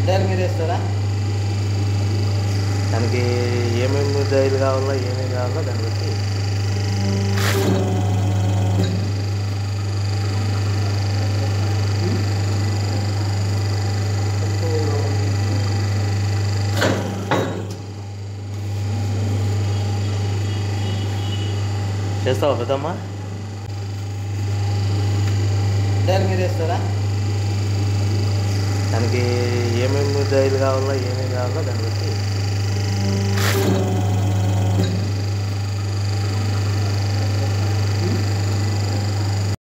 sir మీరు ఇస్తారా దానికి ఏమేమి డైలు కావాలో ఏమేమి కావాలో దాన్ని బట్టి చేస్తావా పెద్దమ్మా సార్ మీరు ఇస్తారా దానికి ఏమేమి డైలు కావాలో ఏమేమి కావాలో దాన్ని బట్టి